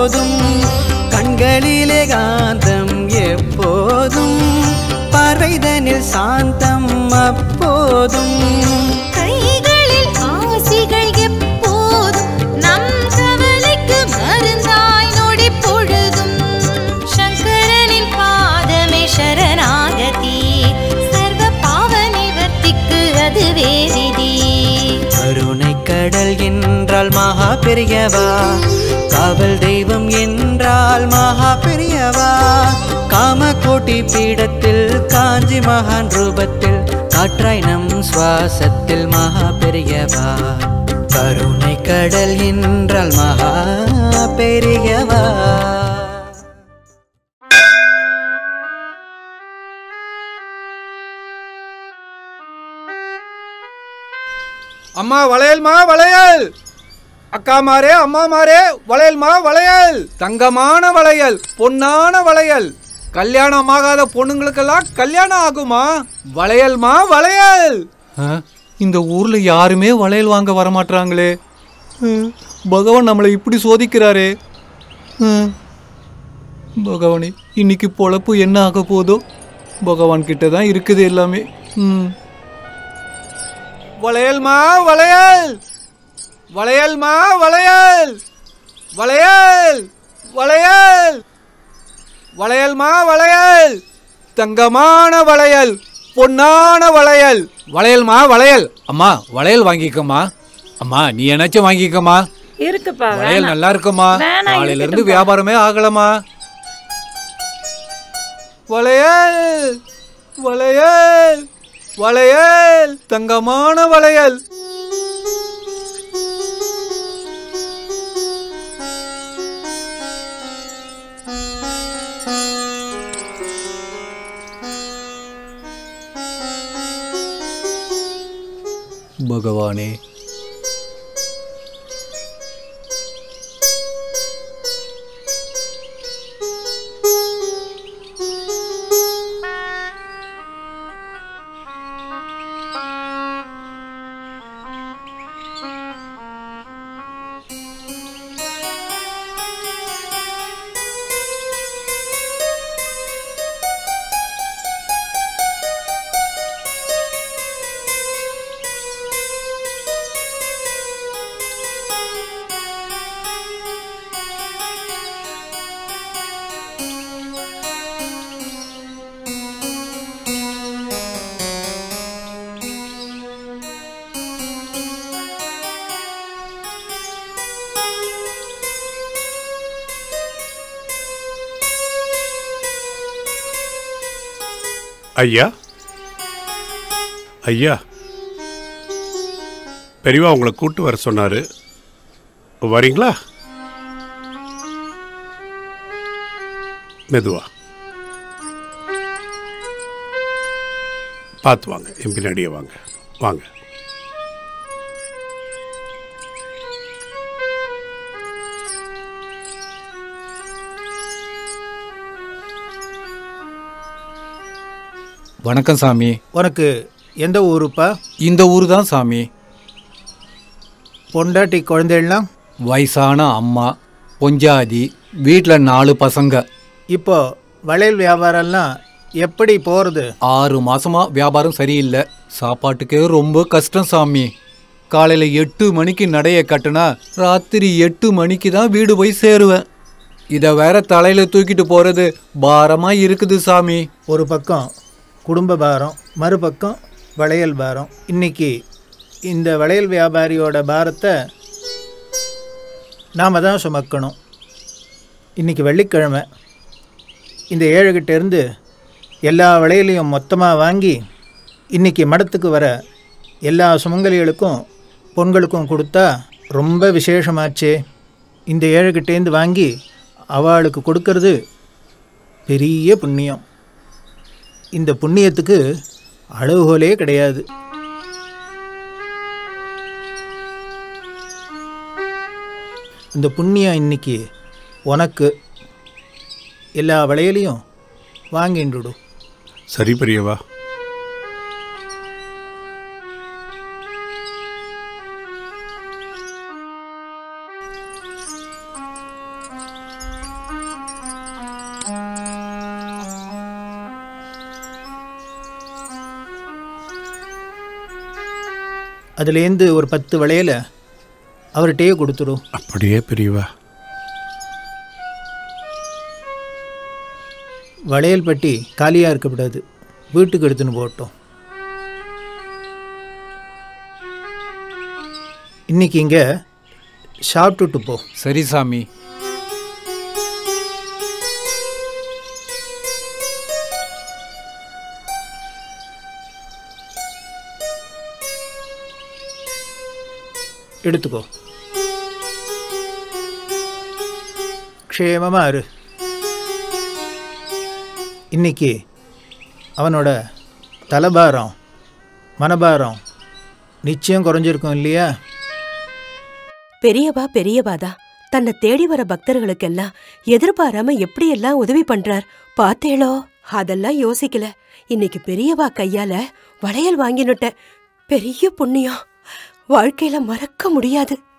போதும் கண்களிலே காந்தம் எப்போதும் பறைதனில் சாந்தம் அப்போதும் கைகளில் ஆசிகள் எப்போதும் நம் கவலைக்கு மருந்தாய் நொடி பொழுதும் சங்கரனின் பாதமே சரணாகதி சர்வ பாவ நிவர்த்திக்கு அதுவே விதி கருணை கடல் என்றால் மகா பெரியவா காவல் தெய்வம் என்றால் மகா பெரியவா காமகோட்டி பீடத்தில் காஞ்சி மகான் ரூபத்தில் காற்றாய் நம் சுவாசத்தில் மகா பெரியவா கருணை கடல் என்றால் மகா பெரியவா அம்மா வளையல்மா வளையல் அக்கா மாரே அம்மா மாரே வளையல்மா வளையல் தங்கமான வளையல் பொன்னான வளையல் கல்யாணம் ஆகாத பொண்ணுங்களுக்கெல்லாம் கல்யாணம் ஆகுமா வளையல்மா வளையல் இந்த ஊர்ல யாருமே வளையல் வாங்க வரமாட்டாங்களே பகவான் நம்மளை இப்படி சோதிக்கிறாரே பகவானே இன்னைக்கு பொழப்பு என்ன ஆக போதோ பகவான் கிட்ட தான் இருக்குது எல்லாமே ம் வளையல்மா வளையல் வளையல்மா வளையல் வளையல் வளையல் வளையல்மா வளையல் தங்கமான வளையல் பொன்னான வளையல் வளையல்மா வளையல் அம்மா வளையல் வாங்கிக்கம்மா அம்மா நீ என்னாச்சும் வாங்கிக்கம்மா இருக்குப்பா வளையல் வேணாம். நல்லா இருக்குமா வேணாம், நாளையில இருந்து இருக்கட்டும்ப்பா. வியாபாரமே ஆகலமா வளையல் வளையல் வளையல் தங்கமான வளையல் பகவானே ஐயா ஐயா பெரியவா உங்களை கூட்டு வர சொன்னாரு வரீங்களா மெதுவா பார்த்து வாங்க என் பின்னாடியே வாங்க வாங்க வணக்கம் சாமி உனக்கு எந்த ஊருப்பா இந்த ஊர் தான் சாமி பொண்டாட்டி குழந்தைகள்லாம் வயசான அம்மா பொஞ்சாதி வீட்டில் நாலு பசங்க இப்போ வளையல் வியாபாரம்லாம் எப்படி போகிறது ஆறு மாசமா வியாபாரம் சரியில்லை சாப்பாட்டுக்கே ரொம்ப கஷ்டம் சாமி காலையில் எட்டு மணிக்கு நடைய கட்டுனா ராத்திரி எட்டு மணிக்கு தான் வீடு போய் சேருவேன் இதை வேற தலையில் தூக்கிட்டு போகிறது பாரமாக இருக்குது சாமி ஒரு பக்கம் குடும்ப பாரம் மறுபக்கம் வளையல் பாரம் இன்னைக்கு இந்த வளையல் வியாபாரியோட பாரத்தை நாம் தான் சுமக்கணும் இன்னைக்கு வெள்ளிக்கிழமை இந்த ஏழுகிட்ட இருந்து எல்லா வளையலையும் மொத்தமாக வாங்கி இன்னைக்கு மடத்துக்கு வர எல்லா சுமங்கலிகளுக்கும் பொண்களுக்கும் கொடுத்தா ரொம்ப விசேஷமாச்சே இந்த ஏழுகிட்டேருந்து வாங்கி அவளுக்கு கொடுக்கறது பெரிய புண்ணியம் இந்த புண்ணியத்துக்கு அளவுகோலே கிடையாது இந்த புண்ணியம் இன்னைக்கு உனக்கு எல்லா வளையலையும் வாங்கிண்டுடு சரி பெரியவா அதுலேருந்து ஒரு பத்து வளையலை அவர்கிட்டயே கொடுத்துடும் அப்படியே பெரியவா வளையல் பட்டி காலியாக இருக்கக்கூடாது வீட்டுக்கு எடுத்துன்னு போகட்டும் இன்னைக்கு இங்கே சாப்பிட்டுட்டு போ சரி சாமி எடுத்துக்கோ க்ஷேமமாக இரு இன்னைக்கு அவனோட தலைபாரம் மனபாரம் நிச்சயம் குறைஞ்சிருக்கும் இல்லையா பெரியவா பெரியவாதான் தன்னை தேடி வர பக்தர்களுக்கெல்லாம் எதிர்பாராம எப்படியெல்லாம் உதவி பண்றார் பார்த்தேளோ அதெல்லாம் யோசிக்கல இன்னைக்கு பெரியவா கையால வளையல் வாங்கினுட்டேன் பெரிய புண்ணியம் வாழ்க்கையில மறக்க முடியாது